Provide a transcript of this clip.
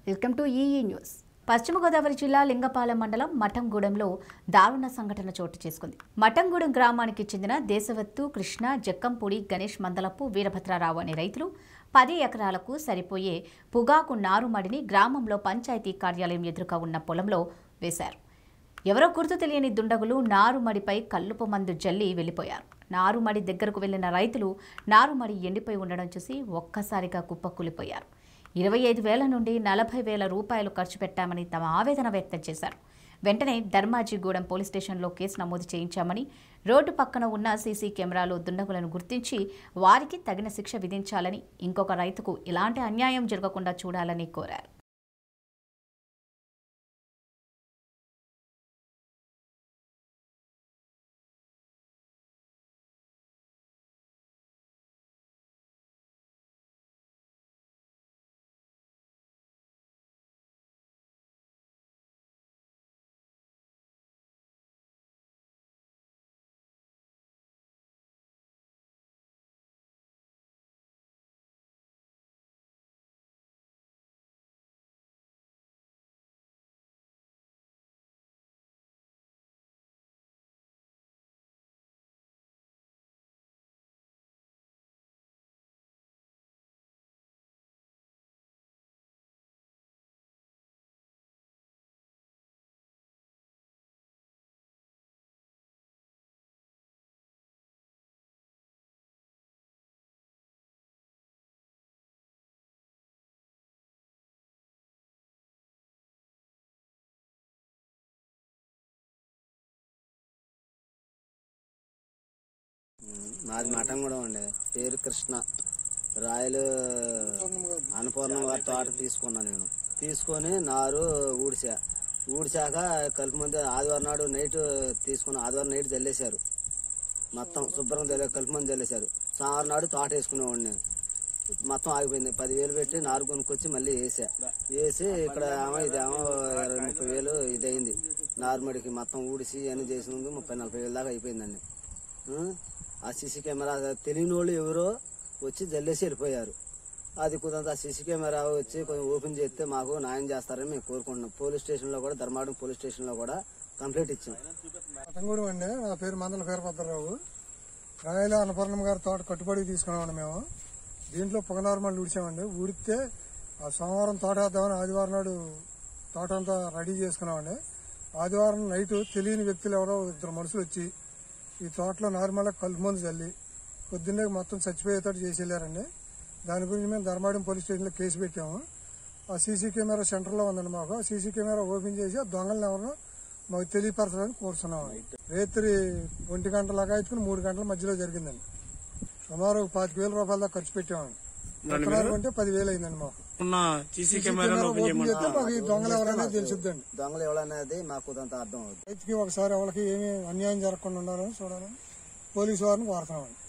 Welcome to EE news పశ్చిమ గోదావరి జిల్లా లింగపాలెం మండలం మఠంగూడెంలో దారుణ సంఘటన చోటు చేసుకుంది మఠంగూడెం గ్రామానికి చెందిన దేశవత్తు కృష్ణ జక్కంపూడి గణేష్ మందలపు వీరభద్రారావు అనే రైతులు పది ఎకరాలకు సరిపోయే పొగాకు నారుమడిని గ్రామంలో పంచాయతీ కార్యాలయం ఎదురుగా ఉన్న పొలంలో వేశారు ఎవరో గుర్తు తెలియని దుండగులు నారుమడిపై కల్లుపు మందు జల్లి వెళ్లిపోయారు నారుమడి దగ్గరకు వెళ్లిన రైతులు నారుమడి ఎండిపోయి ఉండడం చూసి ఒక్కసారిగా కుప్పకూలిపోయారు ఇరవై ఐదు వేల నుండి నలభై వేల రూపాయలు ఖర్చు పెట్టామని తమ ఆవేదన వ్యక్తం చేశారు వెంటనే ధర్మాజిగూడెం పోలీస్ స్టేషన్లో కేసు నమోదు చేయించామని రోడ్డు పక్కన ఉన్న సీసీ కెమెరాలో దుండగులను గుర్తించి వారికి తగిన శిక్ష విధించాలని ఇంకొక రైతుకు ఇలాంటి అన్యాయం జరగకుండా చూడాలని కోరారు మాది మఠం కూడా ఉండే పేరు కృష్ణ రాయలు అన్నపూర్ణ వారి తోట తీసుకున్నా నేను తీసుకొని నారు ఊడిసా ఊడిచాక కలుపు మంది ఆదివారం నాడు నైట్ తీసుకున్న ఆదివారం నైట్ చల్లేశారు మొత్తం శుభ్రంగా చల్లే కలుపు మంది చల్లేశారు సోమవారం నాడు తోట వేసుకునేవాడిని నేను మొత్తం ఆగిపోయింది పదివేలు పెట్టి నారు కొనుక్కొచ్చి మళ్ళీ వేసా వేసి ఇక్కడ ఏమో ఇదేమో ఇరవై ముప్పై వేలు ఇది అయింది నార్మడికి మొత్తం ఊడిసి అన్ని చేసినందుకు ముప్పై నలభై వేలు దాకా అయిపోయిందండి ఆ? ఆ సీసీ కెమెరా తెలియని వాళ్ళు ఎవరో వచ్చి జల్లేసి వెళ్ళిపోయారు అది కుదంత ఆ సీసీ కెమెరా వచ్చి కొంచెం ఓపెన్ చేస్తే మాకు న్యాయం చేస్తారని మేము కోరుకుంటున్నాం పోలీస్ స్టేషన్లో కూడా ధర్మాడం పోలీస్ స్టేషన్లో కూడా కంప్లైంట్ ఇచ్చాం అతంగూడెం అండి నా పేరు మందల వీరభద్రరావు రాయల అన్నపూర్ణమ్మ గారి తోట కట్టుబడి తీసుకున్నామండి మేము దీంట్లో పొగనార్మల్ ఊడిచామండి ఊడితే ఆ సోమవారం తోట వేద్దామని ఆదివారం నాడు తోట అంతా రెడీ చేసుకున్నామండి ఆదివారం నైట్ తెలియని వ్యక్తులు ఎవరో ఇద్దరు మనుషులు వచ్చి ఈ తోటలో నార్మల్గా కలుపు మందు చల్లి పొద్దున్నే మొత్తం చచ్చిపోయేటట్టు చేసి వెళ్ళారండి దాని గురించి మేము ధర్మాడం పోలీస్ స్టేషన్లో కేసు పెట్టాము ఆ సీసీ కెమెరా సెంటర్లో ఉందండి మాకు ఆ సీసీ కెమెరా ఓపెన్ చేసి ఆ దొంగలను ఎవరినో మాకు తెలియపరచాలని కోరుతున్నాం రేత్రి ఒంటి గంట లాగా ఎత్తుకుని మూడు గంటల మధ్యలో జరిగిందండి సుమారు ఒక పాతిక వేల రూపాయల దాకా ఖర్చు పెట్టామండి ఎకరానికి అంటే పదివేలు అయిందండి మాకు ఉన్న సీసీ కెమెరా కెమెరాలు ఓపెన్ ఓపెన్ చేస్తే చేయమన్నా మాకు ఈ దొంగలు ఎవరైనా తెలుసుద్దండి దొంగలు ఎవరనేది మాకు కుదంత అర్థం అవుతుంది రైతుకి ఒకసారి ఎవరికి ఏమీ అన్యాయం జరగకుండా ఉండాలని చూడాలని పోలీసు వారిని కోరుతున్నామండి